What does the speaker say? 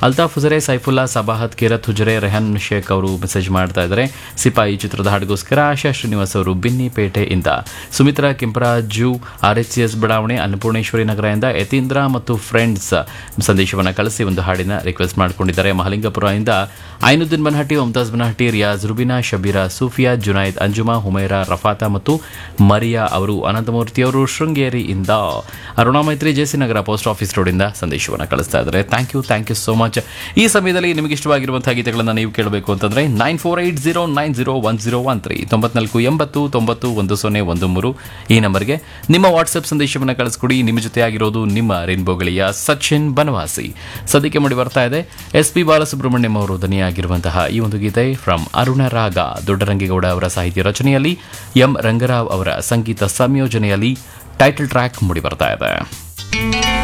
ಅಲ್ತಾಫ್ ಹುಜರೆ ಸೈಫುಲ್ಲಾ ಸಬಾಹತ್ ಕಿರತ್ ಹುಜರೆ ರೆಹನ್ ಶೇಖ್ ಅವರು ಮೆಸೇಜ್ ಮಾಡ್ತಾ ಇದ್ದಾರೆ ಸಿಪಾಯಿ ಚಿತ್ರದ ಹಾಡಿಗೋಸ್ಕರ ಆಶಾ ಶ್ರೀನಿವಾಸ್ ಅವರು ಬಿನ್ನಿಪೇಟೆಯಿಂದ Sumitra Kemparaju R H S ಬಡಾವಣೆ ಅನ್ನಪೂರ್ಣೇಶ್ವರಿ ನಗರದಿಂದ ಯತೀಂದ್ರ ಮತ್ತು ಫ್ರೆಂಡ್ಸ್ ಸಂದೇಶವನ್ನು ಕಳಿಸಿ ಒಂದು ಹಾಡಿನ ರಿಕ್ವೆಸ್ಟ್ ಮಾಡಿಕೊಂಡಿದ್ದಾರೆ ಮಹಲಿಂಗಪುರದಿಂದ ಐನುದ್ದೀನ್ ಬನಹಟ್ಟಿ ಮುಮ್ತಾಜ್ ಬನಹಟ್ಟಿ ರಿಯಾಜ್ ರುಬಿನಾ ಶಬೀರಾ ಸೂಫಿಯಾ ಜುನೈದ್ ಅಂಜುಮಾ ಹುಮೈರಾ ರಫಾತಾ ಮತ್ತು ಮರಿಯಾ ಅವರು ಅನಂತಮೂರ್ತಿ ಅವರು ಶೃಂಗೇರಿಯಿಂದ ಅರುಣಾ ಮೈತ್ರಿ ಜೆಸಿ ನಗರ ಪೋಸ್ಟ್ ಆಫೀಸ್ ರೋಡಿಂದ ಸಂದೇಶವನ್ನು ಕಳಿಸ್ತಾ ಇದ್ದಾರೆ thank you thank you so much ಈ ಸಮಯದಲ್ಲಿ ನಿಮಗೆ ಇಷ್ಟವಾಗಿರುವಂತಹ ಗೀತೆಗಳನ್ನು ನೀವು ಕೇಳಬೇಕು ಅಂತಂದ್ರೆ nine four eight zero nine zero one zero one three ತೊಂಬತ್ನಾಲ್ಕು ಎಂಬತ್ತು ತೊಂಬತ್ತು ಒಂದು ಸೊನ್ನೆ ಒಂದು ಮೂರು ಈ ನಂಬರ್ಗೆ ನಿಮ್ಮ ವಾಟ್ಸಪ್ ಸಂದೇಶವನ್ನು ಕಳಿಸ್ಕೊಡಿ ನಿಮ್ಮ ಜೊತೆ ಆಗಿರೋದು ನಿಮ್ಮ ರೇನ್ಬೋಗಳಿಯ ಸಚಿನ್ ಬನವಾಸಿ ಸದ್ಯಕ್ಕೆ ಮಾಡಿ ಬರ್ತಾ ಇದೆ ಎಸ್ ಪಿ ಬಾಲಸುಬ್ರಹ್ಮಣ್ಯಂ ಅವರು ಧ್ವನಿಯಾಗಿರುವಂತಹ ಈ ಒಂದು ಗೀತೆ ಫ್ರಮ್ ಅರುಣ ರಾಗ ದೊಡ್ಡರಂಗೇಗೌಡ ಅವರ ಸಾಹಿತ್ಯ ರಚನೆಯಲ್ಲಿ ಎಂ ರಂಗರಾವ್ ಅವರ ಸಂಗೀತ ಸಂಯೋಜನೆಯಲ್ಲಿ ಟೈಟಲ್ ಟ್ರ್ಯಾಕ್ ಮೂಡಿ ಬರ್ತಾ ಇದೆ